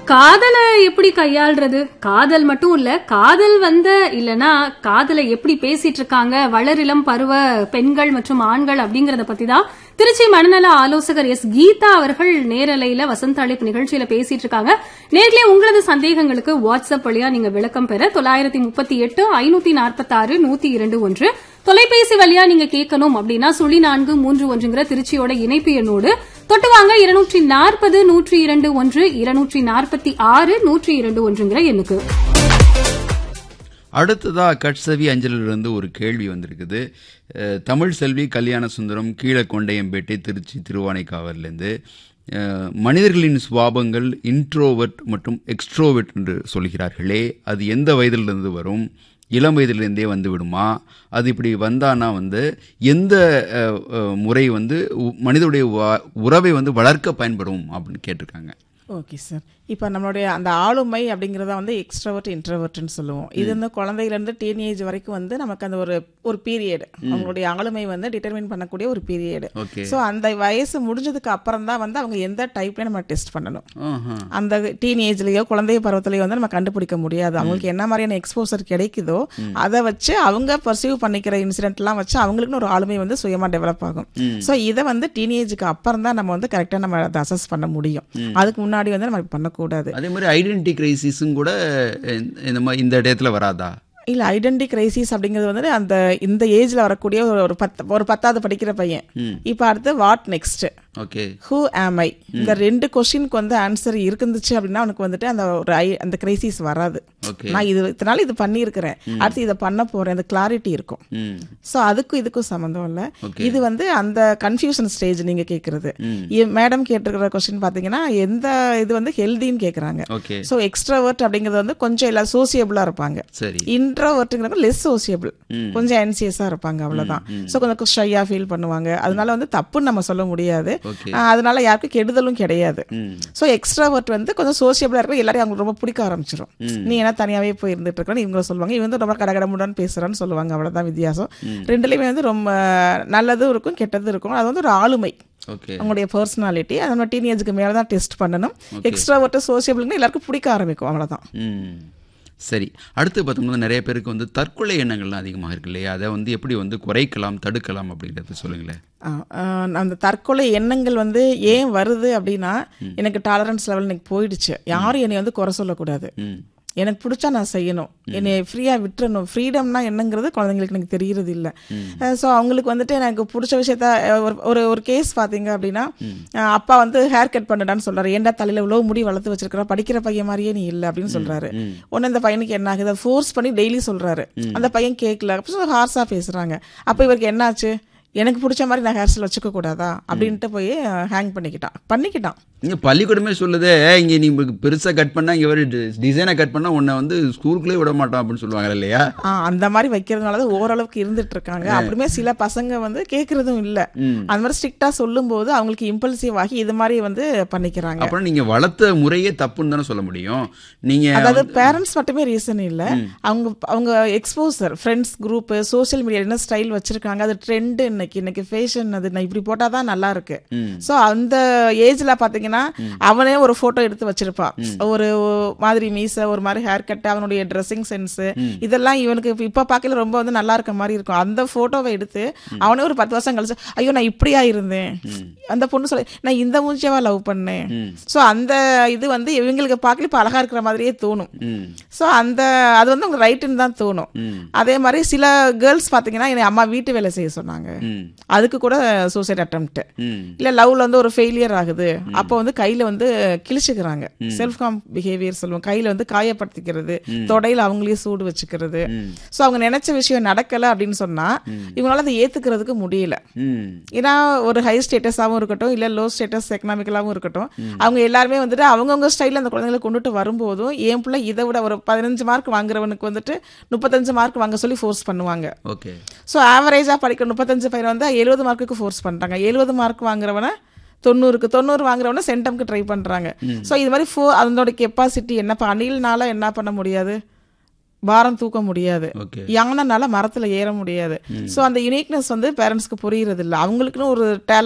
காதலை எப்படி கையாள்றது காதல் மட்டும் இல்ல காதல் வந்த இல்லனா காதலை எப்படி பேசிட்டு இருக்காங்க வளரிளம் பருவ பெண்கள் மற்றும் ஆண்கள் அப்படிங்கறத பத்தி தான் திருச்சி மனநல ஆலோசகர் எஸ் கீதா அவர்கள் நேரலையில வசந்த அழைப்பு நிகழ்ச்சியில பேசிட்டு இருக்காங்க நேர்லயே உங்களது சந்தேகங்களுக்கு வாட்ஸ்அப் வழியா நீங்க விளக்கம் பெற தொள்ளாயிரத்தி முப்பத்தி எட்டு ஐநூத்தி நாற்பத்தி ஆறு நூத்தி இரண்டு ஒன்று தொலைபேசி வழியா நீங்க கேட்கணும் அப்படின்னா சுழி நான்கு மூன்று ஒன்றுங்கிற திருச்சியோட இணைப்பு எண்ணோடு தொட்டு வாங்க இருநூற்றி நாற்பது நூற்றி இரண்டு ஒன்று இருநூற்றி நாற்பத்தி ஆறு நூற்றி இரண்டு ஒன்றுங்கிற எண்ணுக்கு அடுத்ததா கட்சவி அஞ்சலிலிருந்து ஒரு கேள்வி வந்திருக்குது அஹ், தமிழ் செல்வி கல்யாண சுந்தரம் கீழக்கொண்டையம்பேட்டை திருச்சி திருவானைக்காவல்லேருந்து அஹ், மனிதர்களின் சுவாபங்கள் இன்ட்ரோவர்ட் மற்றும் எக்ஸ்ட்ரோவர்ட் என்று சொல்கிறார்களே அது எந்த வயதிலிருந்து வரும் இளம் வயதிலிருந்தே வந்து விடுமா அது இப்படி வந்தானா வந்து எந்த அஹ், அஹ், முறை வந்து உ- மனிதனுடைய வ- உறவை வந்து வளர்க்க பயன்படும் அப்படின்னு கேட்டிருக்காங்க ஓகே சார் இப்போ நம்மளுடைய அந்த ஆளுமை அப்படிங்கிறத வந்து எக்ஸ்ட்ரவர்ட் இன்ட்ரவர்ட்னு சொல்லுவோம் இது வந்து குழந்தையிலேருந்து டீனேஜ் வரைக்கும் வந்து நமக்கு அந்த ஒரு ஒரு பீரியட் அவங்களுடைய ஆளுமை வந்து டிட்டர்மின் பண்ணக்கூடிய ஒரு பீரியட் ஓகே ஸோ அந்த வயசு முடிஞ்சதுக்கு அப்புறம் தான் வந்து அவங்க எந்த டைப்ல நம்ம டெஸ்ட் பண்ணணும் ஆஹா அந்த டீனேஜ்லயோ குழந்தை பருவத்திலயோ வந்து நம்ம கண்டுபிடிக்க முடியாது அவங்களுக்கு என்ன மாதிரியான எக்ஸ்போசர் கிடைக்குதோ அதை வச்சு அவங்க பர்சீவ் பண்ணிக்கிற இன்சிடென்ட்லாம் வச்சு அவங்களுக்குன்னு ஒரு ஆளுமை வந்து சுயமா டெவலப் ஆகும் ஸோ இதை வந்து டீனேஜுக்கு அப்புறம் தான் நம்ம வந்து கரெக்டாக நம்ம அதை அசஸ் பண்ண முடியும் அதுக்கு முன்னாடி வந்து நம்ம பண்ணக்கூடாது அதே மாதிரி ஐடென்டி கிரைசிஸும் கூட இந்த- இந்த மாதிரி இந்த இடத்துல வராதா இல்ல ஐடென்டி கிரைசிஸ் அப்படிங்கிறது வந்து அந்த இந்த ஏஜ்ல வரக்கூடிய ஒரு ஒரு பத்து ஒரு பத்தாவது படிக்கிற பையன் இப்போ அடுத்து வாட் நெக்ஸ்ட் ஓகே ஹூ ஆம் ஐ இந்த ரெண்டு கொஸ்டினுக்கு வந்து ஆன்சர் இருந்துச்சு அப்படின்னா அவனுக்கு வந்துட்டு அந்த ஒரு ஐ அந்த கிரைசிஸ் வராது ஓகே நான் இது இதனால இது பண்ணியிருக்கிறேன் அடுத்து இதை பண்ண போறேன் அந்த கிளாரிட்டி இருக்கும் ம் ஸோ அதுக்கும் இதுக்கும் சம்மந்தம் இல்லை Okay. இது வந்து அந்த கன்ஃபியூஷன் ஸ்டேஜ் நீங்க கேட்கறது மேடம் கேட்டிருக்கிற கொஸ்டின் பாத்தீங்கன்னா எந்த இது வந்து ஹெல்தின்னு கேட்குறாங்க ஓகே ஸோ எக்ஸ்ட்ராவர்ட் அப்படிங்கிறது வந்து கொஞ்சம் எல்லாம் சோசியபிளா இருப்பாங்க சரி இன்ட்ரோவர்ட்டுங்கிறவங்க லெஸ் சோசியபிள் கொஞ்சம் ஆன்சியஸா இருப்பாங்க அவ்வளவுதான் ஸோ கொஞ்சம் ஷையா ஃபீல் பண்ணுவாங்க அதனால வந்து தப்புன்னு நம்ம சொல்ல முடியாது ஓகே ஆஹ் அதனால யாருக்கும் கெடுதலும் கிடையாது ம் ஸோ எக்ஸ்ட்ராவர்ட் வந்து கொஞ்சம் சோசியபிளா இருக்க எல்லாரையும் அவங்களுக்கு ரொம்ப பிடிக்க ஆரம்பிச்சிடும் நீ என்ன தனியாவே போய் இருந்துட்டு இருக்கணும் இவங்க சொல்லுவாங்க இவங்க வந்து ரொம்ப கடகடமுடன் பேசுறான்னு சொல்லுவாங்க அவ்வளவுதான் வித்தியாசம் ரெண்டுலயுமே வந்து ரொம்ப நல்லதும் இருக்கும் கெட்டதும் இருக்கும் அது வந்து ஒரு ஆளுமை ஓகே அவங்களுடைய பர்சனாலிட்டி அது நம்ம டீனேஜுக்கு மேல தான் டெஸ்ட் பண்ணணும் எக்ஸ்ட்ராவர்ட் சோசியபிள்னு எல்லாருக்கும் பிடிக்க ஆரம்பிக்கும் அவ்வளவுதான் ம் சரி அடுத்து பார்த்தோம்னா நிறைய பேருக்கு வந்து தற்கொலை எண்ணங்கள்லாம் அதிகமாக இருக்கு இல்லையா அதை வந்து எப்படி வந்து குறைக்கலாம் தடுக்கலாம் அப்படிங்கிறத சொல்லுங்களேன் ஆ, ஆ, அந்த தற்கொலை எண்ணங்கள் வந்து ஏன் வருது அப்படின்னா எனக்கு டாலரன்ஸ் லெவல் எனக்கு போயிடுச்சு யாரும் என்னை வந்து குறை சொல்லக்கூடாது ம் எனக்கு பிடிச்சா நான் செய்யணும் என்னை ஃப்ரீயா விட்டுறணும் ஃப்ரீடம்னா என்னங்கிறது குழந்தைங்களுக்கு எனக்கு தெரியறது இல்லை ஸோ அவங்களுக்கு வந்துட்டு எனக்கு பிடிச்ச விஷயத்த அஹ், ஒரு ஒரு ஒரு கேஸ் பார்த்தீங்க அப்படின்னா அஹ், அப்பா வந்து ஹேர் கட் பண்ணுடான்னு சொல்றாரு ஏன்டா தலையில இவ்வளவு முடி வளர்த்து வச்சிருக்கிற படிக்கிற பையன் மாதிரியே நீ இல்லை அப்படின்னு சொல்றாரு உடனே இந்த பையனுக்கு என்ன ஆகுது ஃபோர்ஸ் பண்ணி டெய்லி சொல்றாரு அந்த பையன் கேட்கல அப்போ ஹார்ஸா பேசுறாங்க அப்போ இவருக்கு என்னாச்சு எனக்கு பிடிச்ச மாதிரி நான் ஹேர் ஸ்டைல் வச்சுக்க கூடாதா அப்படின்ட்டு போய் ஹேங் பண்ணிக்கிட்டான் பண்ணிக்கிட்டான் இங்க பள்ளிக்கூடமே சொல்லுதே இங்க நீ பெருசா கட் பண்ணா இங்க ஒரு டிசைனை கட் பண்ணா உன்னை வந்து ஸ்கூலுக்குள்ளே விட மாட்டோம் அப்படின்னு சொல்லுவாங்க இல்லையா ஆ, அந்த மாதிரி வைக்கிறதுனால தான் ஓரளவுக்கு இருந்துட்டு இருக்காங்க அப்படியுமே சில பசங்க வந்து கேட்கறதும் இல்ல அந்த மாதிரி ஸ்ட்ரிக்டா சொல்லும் போது அவங்களுக்கு இம்பல்சிவ் ஆகி இது மாதிரி வந்து பண்ணிக்கிறாங்க அப்புறம் நீங்க வளர்த்த முறையே தப்புன்னு தானே சொல்ல முடியும் நீங்க அதாவது பேரண்ட்ஸ் மட்டுமே ரீசன் இல்ல அவங்க அவங்க exposure friends group social media என்ன ஸ்டைல் வச்சிருக்காங்க அது ட்ரெண்ட் இன்னைக்கு இன்னைக்கு ஃபேஷன் அது நான் இப்படி போட்டாதான் நல்லா இருக்கு சோ அந்த ஏஜ்ல பாத்தீங்கன்னா அவனே ஒரு போட்டோ எடுத்து வச்சிருப்பான் ஒரு மாதிரி மீச ஒரு மாதிரி ஹேர் கட் அவனுடைய ட்ரெஸ்ஸிங் சென்ஸ் இதெல்லாம் இவனுக்கு இப்ப- இப்ப பார்க்கல ரொம்ப வந்து நல்லா இருக்க மாதிரி இருக்கும் அந்த போட்டோவை எடுத்து அவனே ஒரு பத்து வருஷம் கழிச்சு ஐயோ நான் இப்படியா இருந்தேன் அந்த பொண்ணு சொல்ல நான் இந்த மூஞ்சியவா லவ் பண்ணேன் சோ அந்த இது வந்து இவங்களுக்கு பார்க்கல இப்ப அழகா இருக்கிற மாதிரியே தோணும் ம் ஸோ அந்த அது வந்து உங்களுக்கு ரைட்டுன்னு தான் தோணும் ம் அதே மாதிரி சில கேர்ள்ஸ் பார்த்தீங்கன்னா என்னை அம்மா வீட்டு வேலை செய்ய சொன்னாங்க ம் அதுக்கு கூட சூசைட் அட்டம்ப்ட் ம் இல்ல லவ்ல வந்து ஒரு ஃபெயிலியர் ஆகுது அப்போ வந்து கையில வந்து கிழிச்சுக்கிறாங்க செல்ஃப் காம் பிஹேவியர் சொல்லுவோம் கையில வந்து காயப்படுத்திக்கிறது தொடையில அவங்களே சூடு வச்சுக்கிறது சோ அவங்க நினைச்ச விஷயம் நடக்கல அப்படின்னு சொன்னா இவங்களால அதை ஏத்துக்கிறதுக்கு முடியல ம் ஏன்னா ஒரு ஹை ஸ்டேட்டஸாகவும் இருக்கட்டும் இல்லை லோ ஸ்டேட்டஸ் எக்கனாமிக்கலாகவும் இருக்கட்டும் அவங்க எல்லாருமே வந்துட்டு அவங்கவுங்க ஸ்டைலில் அந்த குழந்தைங்களை கொண்டுட்டு வரும்போதும் என் பிள்ளை இதை விட ஒரு பதினஞ்சு மார்க் வாங்குறவனுக்கு வந்துட்டு முப்பத்தஞ்சு மார்க் வாங்க சொல்லி ஃபோர்ஸ் பண்ணுவாங்க ஓகே ஸோ ஆவரேஜாக படிக்கிற முப்பத்தஞ்சு பையன் வந்து எழுபது மார்க்குக்கு ஃபோர்ஸ் பண்ணுறாங்க எழுபது மார்க் வாங்குறவனை தொண்ணூறுக்கு தொண்ணூறு வாங்குறவன சென்டம்க்கு ட்ரை பண்றாங்க ஸோ இது மாதிரி ஃபோ அதனோட கெப்பாசிட்டி என்ன இப்போ அணில்னால என்ன பண்ண முடியாது பாரம் தூக்க முடியாது ஓகே யானைனால மரத்துல ஏற முடியாது சோ அந்த யுனிக்னஸ் வந்து பேரண்ட்ஸ்க்கு புரியுறது இல்ல அவங்களுக்குன்னு ஒரு டேலண்ட்